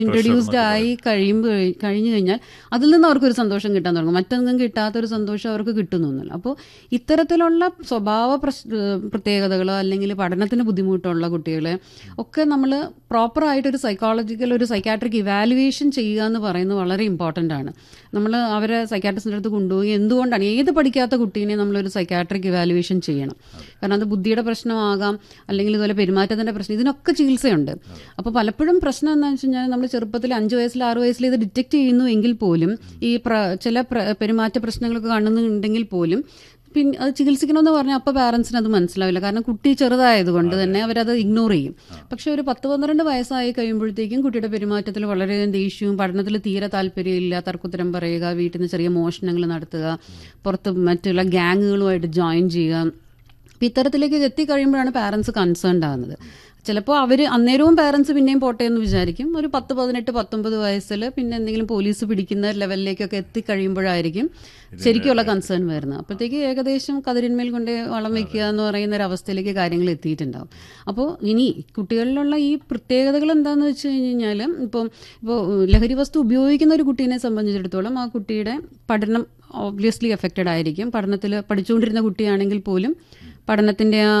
Introduced ആയി കഴിയുമ്പോൾ കഴിഞ്ഞു കഴിഞ്ഞാൽ അതിൽ നിന്ന് അവർക്കൊരു സന്തോഷം കിട്ടാൻ തുടങ്ങും മറ്റൊന്നും കിട്ടാത്തൊരു സന്തോഷം അവർക്ക് കിട്ടുന്നൊന്നുമില്ല അപ്പോൾ ഇത്തരത്തിലുള്ള സ്വഭാവ പ്രശ് പ്രത്യേകതകളോ അല്ലെങ്കിൽ പഠനത്തിന് ബുദ്ധിമുട്ടുള്ള കുട്ടികളെ ഒക്കെ നമ്മൾ പ്രോപ്പറായിട്ടൊരു സൈക്കോളജിക്കൽ ഒരു സൈക്കാട്രിക് ഇവാലുവേഷൻ ചെയ്യുക എന്ന് പറയുന്നത് വളരെ ഇമ്പോർട്ടൻ്റ് ആണ് നമ്മൾ അവരെ സൈക്കാട്രിസ്റ്റിൻ്റെ അടുത്ത് കൊണ്ടുപോയി എന്തുകൊണ്ടാണ് ഏത് പഠിക്കാത്ത കുട്ടീനെ നമ്മളൊരു സൈക്കാട്രിക് ഇവാലുവേഷൻ ചെയ്യണം കാരണം അത് ബുദ്ധിയുടെ പ്രശ്നമാകാം അല്ലെങ്കിൽ ഇതുപോലെ പെരുമാറ്റത്തിൻ്റെ പ്രശ്നം ഇതിനൊക്കെ ചികിത്സയുണ്ട് അപ്പോൾ പലപ്പോഴും പ്രശ്നം എന്താണെന്ന് വെച്ച് കഴിഞ്ഞാൽ നമ്മൾ ചെറുപ്പത്തിൽ അഞ്ച് വയസ്സിൽ ആറ് വയസ്സിൽ ഇത് ഡിറ്റക്ട് ചെയ്യുന്നു എങ്കിൽ പോലും ഈ പ്ര ചില പ്ര- പെരുമാറ്റ പ്രശ്നങ്ങളൊക്കെ കാണുന്നുണ്ടെങ്കിൽ പോലും പിന്നെ അത് ചികിത്സിക്കണമെന്ന് പറഞ്ഞാൽ അപ്പോൾ പാരൻസിന് അത് മനസ്സിലാവില്ല കാരണം കുട്ടി ചെറുതായതുകൊണ്ട് തന്നെ അവരത് ഇഗ്നോർ ചെയ്യും പക്ഷെ ഒരു പത്ത് പന്ത്രണ്ട് വയസ്സായി കഴിയുമ്പോഴത്തേക്കും കുട്ടിയുടെ പെരുമാറ്റത്തിൽ വളരെയധികം ദേഷ്യവും പഠനത്തിൽ തീരെ താല്പര്യമില്ല തർക്കുത്തരം പറയുക വീട്ടിൽ നിന്ന് ചെറിയ മോഷണങ്ങൾ നടത്തുക പുറത്ത് മറ്റുള്ള ഗ്യാങ്ങുകളുമായിട്ട് ജോയിൻ ചെയ്യുക അപ്പം ഇത്തരത്തിലേക്ക് എത്തിക്കഴിയുമ്പോഴാണ് പാരൻസ് കൺസേൺഡ് ആകുന്നത് ചിലപ്പോൾ അവർ അന്നേരവും പാരൻസ് പിന്നെയും പോട്ടെ എന്ന് വിചാരിക്കും ഒരു പത്ത് പതിനെട്ട് പത്തൊമ്പത് വയസ്സിൽ പിന്നെ എന്തെങ്കിലും പോലീസ് പിടിക്കുന്ന ലെവലിലേക്കൊക്കെ എത്തിക്കഴിയുമ്പോഴായിരിക്കും ശരിക്കുള്ള കൺസേൺ വരുന്നത് അപ്പോഴത്തേക്ക് ഏകദേശം കതിരിന്മേൽ കൊണ്ട് വളം വെക്കുക എന്ന് പറയുന്ന ഒരു അവസ്ഥയിലേക്ക് കാര്യങ്ങൾ എത്തിയിട്ടുണ്ടാവും അപ്പോൾ ഇനി കുട്ടികളിലുള്ള ഈ പ്രത്യേകതകൾ എന്താണെന്ന് വെച്ച് കഴിഞ്ഞാൽ ഇപ്പം ഇപ്പോൾ ലഹരി വസ്തു ഉപയോഗിക്കുന്ന ഒരു കുട്ടീനെ സംബന്ധിച്ചിടത്തോളം ആ കുട്ടിയുടെ പഠനം ഓബ്വിയസ്ലി എഫക്റ്റഡ് ആയിരിക്കും പഠനത്തിൽ പഠിച്ചുകൊണ്ടിരുന്ന കുട്ടിയാണെങ്കിൽ പോലും പഠനത്തിൻ്റെ ആ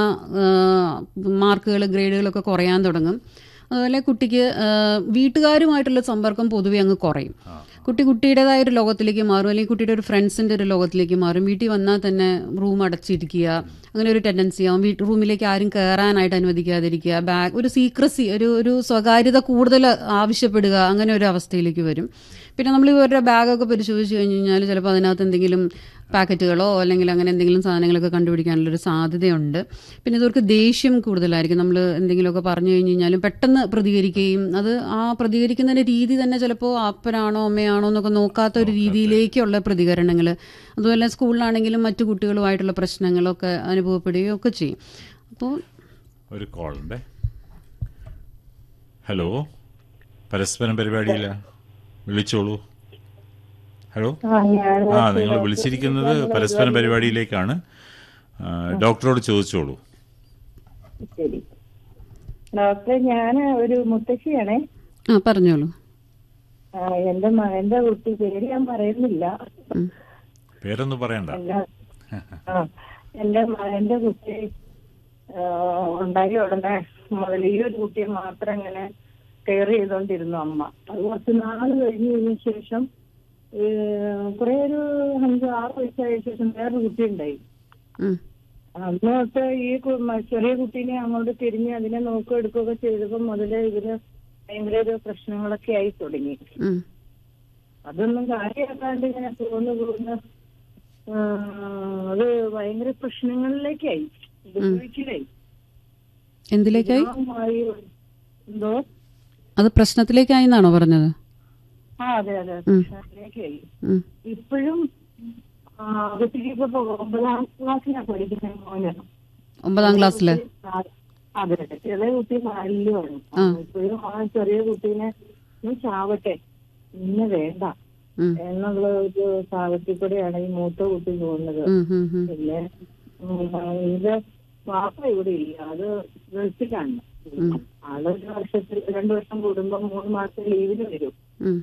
മാർക്കുകൾ ഗ്രേഡുകളൊക്കെ കുറയാൻ തുടങ്ങും അതുപോലെ കുട്ടിക്ക് ആ, വീട്ടുകാരുമായിട്ടുള്ള സമ്പർക്കം പൊതുവെ അങ്ങ് കുറയും കുട്ടി കുട്ടിയുടേതായ ഒരു ലോകത്തിലേക്ക് മാറും അല്ലെങ്കിൽ കുട്ടിയുടെ ഒരു ഫ്രണ്ട്സിൻ്റെ ഒരു ലോകത്തിലേക്ക് മാറും വീട്ടിൽ വന്നാൽ തന്നെ റൂം അടച്ചിരിക്കുക അങ്ങനെ ഒരു ടെൻഡൻസി ആവും വീട്ട് റൂമിലേക്ക് ആരും കയറാനായിട്ട് അനുവദിക്കാതിരിക്കുക ബാഗ് ഒരു സീക്രസി ഒരു ഒരു സ്വകാര്യത കൂടുതൽ ആവശ്യപ്പെടുക അങ്ങനെ ഒരു അവസ്ഥയിലേക്ക് വരും പിന്നെ നമ്മൾ ഇവരുടെ ബാഗൊക്കെ പരിശോധിച്ച് കഴിഞ്ഞ് കഴിഞ്ഞാൽ ചിലപ്പോൾ അതിനകത്ത് എന്തെങ്കിലും പാക്കറ്റുകളോ അല്ലെങ്കിൽ അങ്ങനെ എന്തെങ്കിലും സാധനങ്ങളൊക്കെ കണ്ടുപിടിക്കാനുള്ളൊരു സാധ്യതയുണ്ട് പിന്നെ ഇവർക്ക് ദേഷ്യം കൂടുതലായിരിക്കും നമ്മൾ എന്തെങ്കിലുമൊക്കെ പറഞ്ഞു കഴിഞ്ഞ് കഴിഞ്ഞാലും പെട്ടെന്ന് പ്രതികരിക്കുകയും അത് ആ പ്രതികരിക്കുന്നതിൻ്റെ രീതി തന്നെ ചിലപ്പോൾ അപ്പനാണോ അമ്മയാണോ എന്നൊക്കെ നോക്കാത്ത ഒരു രീതിയിലേക്കുള്ള പ്രതികരണങ്ങൾ അതുപോലെ സ്കൂളിലാണെങ്കിലും മറ്റു കുട്ടികളുമായിട്ടുള്ള പ്രശ്നങ്ങളൊക്കെ അനുഭവപ്പെടുകയും ഒക്കെ ചെയ്യും അപ്പോൾ ഒരു കോൾ ഉണ്ടേ ഹലോ പരസ്പരം പരിപാടിയില്ല വിളിച്ചോളൂ ഹലോ ആ, ഞാൻ ആ നിങ്ങൾ വിളിച്ചിരിക്കുന്നത് പരസ്പരം പരിപാടിയിലേക്കാണ് ആ, ഡോക്ടറോട് ചോദിച്ചോളൂ ശരി ഡോക്ടറെ ഞാൻ ഒരു മുത്തശ്ശിയാണേ ആ പറഞ്ഞോളൂ ആ, എന്റെ മകന്റെ കുട്ടി പേര് ഞാൻ പറയുന്നില്ല ഉം. പേരൊന്നും പറയണ്ട എന്റെ ആ എന്റെ മകന്റെ കുട്ടി ആ, ഉണ്ടായി ഉടനെ മുതൽ ഈ ഒരു കുട്ടിയെ മാത്രം ഇങ്ങനെ കെയർ ചെയ്തോണ്ടിരുന്നു അമ്മ അത് കുറച്ച് നാള് കഴിഞ്ഞ് കഴിഞ്ഞ ശേഷം കുറെ ഒരു അഞ്ച് ആറ് വയസ്സായ ശേഷം വേറൊരു കുട്ടി ഉണ്ടായി ഉം. അന്ന് തൊട്ട് ഈ കു- മ- ചെറിയ കുട്ടീനെ അങ്ങോട്ട് തിരിഞ്ഞ് അതിനെ നോക്കുക എടുക്കുകയൊക്കെ ചെയ്തപ്പോ മുതലേ ഇതിന് ഭയങ്കര ഒരു പ്രശ്നങ്ങളൊക്കെ ആയി തുടങ്ങി ഉം. അതൊന്നും കാര്യമാക്കാണ്ട് ഇങ്ങനെ പോകുന്നു പോകുന്നു ആ, അത് ഭയങ്കര പ്രശ്നങ്ങളിലേക്കായി ഉപയോഗിക്കലായി എന്തിലേക്കായി ഗ്രാമമായി എന്തോ അത് പ്രശ്നത്തിലേക്കായി എന്നാണോ പറഞ്ഞത് ആ അതെ അതെ പ്രശ്നത്തിലേക്കായി ഉം. ഇപ്പോഴും ആ, കുട്ടിക്ക് ഇപ്പൊ ഒമ്പതാം ക്ലാസ്സിലാണ് പഠിക്കുന്ന മോന് ഒമ്പതാം ക്ലാസ്സില് ആ, അതെ അതെ ചെറിയ കുട്ടി നാലിലുമാണ് ഇപ്പോഴും ആ ചെറിയ കുട്ടീനെ നീ ചാവട്ടെ ഇന്ന് വേണ്ട ഉം. എന്നുള്ള ഒരു സാഹചര്യത്തിൽ കൂടെയാണ് ഈ മൂത്ത കുട്ടി പോകുന്നത് ഉം, ഉം, ഉം. പിന്നെ ഉം, ഇത് വാപ്പ ഇവിടെ ഇല്ല അത് ഗൾഫിലാണ് ആള് ഒരു വർഷത്തിൽ രണ്ടു വർഷം കൂടുമ്പോ മൂന്ന് മാസം ലീവിന് വരും ഉം.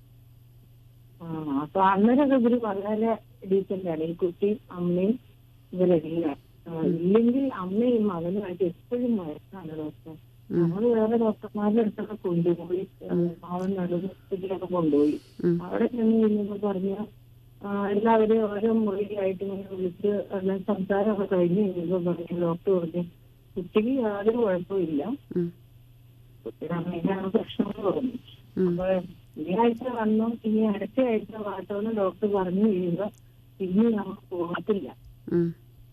ആ അപ്പൊ അന്നേരമൊക്കെ ഇവര് വളരെ ഡീസന്റ് ആണ് ഈ കുട്ടിയും അമ്മയും ഇവരെല്ലാം ആ, ഇല്ലെങ്കിൽ അമ്മയും മകനുമായിട്ട് എപ്പോഴും വയസ്സാണ് ഡോക്ടർ നമ്മൾ വേറെ ഡോക്ടർമാരുടെ അടുത്തൊക്കെ കൊണ്ടുപോയി അവൻ നടുവത്തിലൊക്കെ കൊണ്ടുപോയി ഉം. അവിടെ ചെന്ന് കഴിഞ്ഞപ്പോ പറഞ്ഞ എല്ലാവരും ഓരോ മുറിയിലായിട്ട് ഇങ്ങനെ വിളിച്ച് എല്ലാം സംസാരമൊക്കെ കഴിഞ്ഞ് കഴിഞ്ഞപ്പോ പറഞ്ഞു ഡോക്ടർ പറഞ്ഞു കുട്ടിക്ക് യാതൊരു കുഴപ്പമില്ല ഉം. കുട്ടിയുടെ അമ്മയിലാണ് പ്രശ്നങ്ങൾ പറഞ്ഞു ഉം. അപ്പൊ ഈ ആഴ്ച വന്നു ഇനി അടുത്ത ആഴ്ച വാട്ടോന്ന് ഡോക്ടർ പറഞ്ഞു കഴിയുമ്പോ ഇനി നമുക്ക് പോകത്തില്ല ഉം.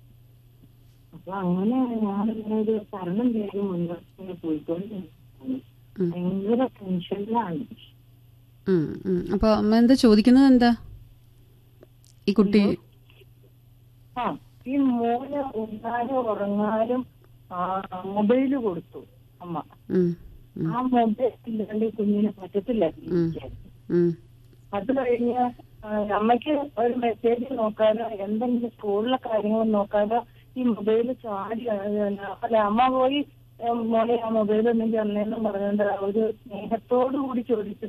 അപ്പൊ അങ്ങനെ ഞാൻ ഇങ്ങനെ ഒരു തരണം ചെയ്ത് മുന്നോട്ട് പോയിക്കൊണ്ട് ഭയങ്കര ടെൻഷനിലാണ് ഉം, ഉം. അപ്പൊ അമ്മ എന്താ ചോദിക്കുന്നത് എന്താ ഈ കുട്ടി ആ ഈ മോന് ഉണ്ണാനും ഉറങ്ങാനും മൊബൈല് കൊടുത്തു അമ്മ ഉം, ഉം, ആ മൊബൈൽ ഇല്ലാണ്ട് ഈ കുഞ്ഞിന് പറ്റത്തില്ല ജീവിക്കാൻ. ഉം, അത് കഴിഞ്ഞ് ആ, അമ്മയ്ക്ക് ഒരു മെസ്സേജ് നോക്കാനോ എന്തെങ്കിലും സ്കൂളിലെ കാര്യങ്ങൾ നോക്കാനോ ഈ മൊബൈൽ ചാടി ആ, അല്ല അമ്മ പോയി മോനെ ആ മൊബൈൽ ഒന്നും തന്നേന്നും പറഞ്ഞുകൊണ്ട് അവര് സ്നേഹത്തോടു കൂടി ചോദിച്ചു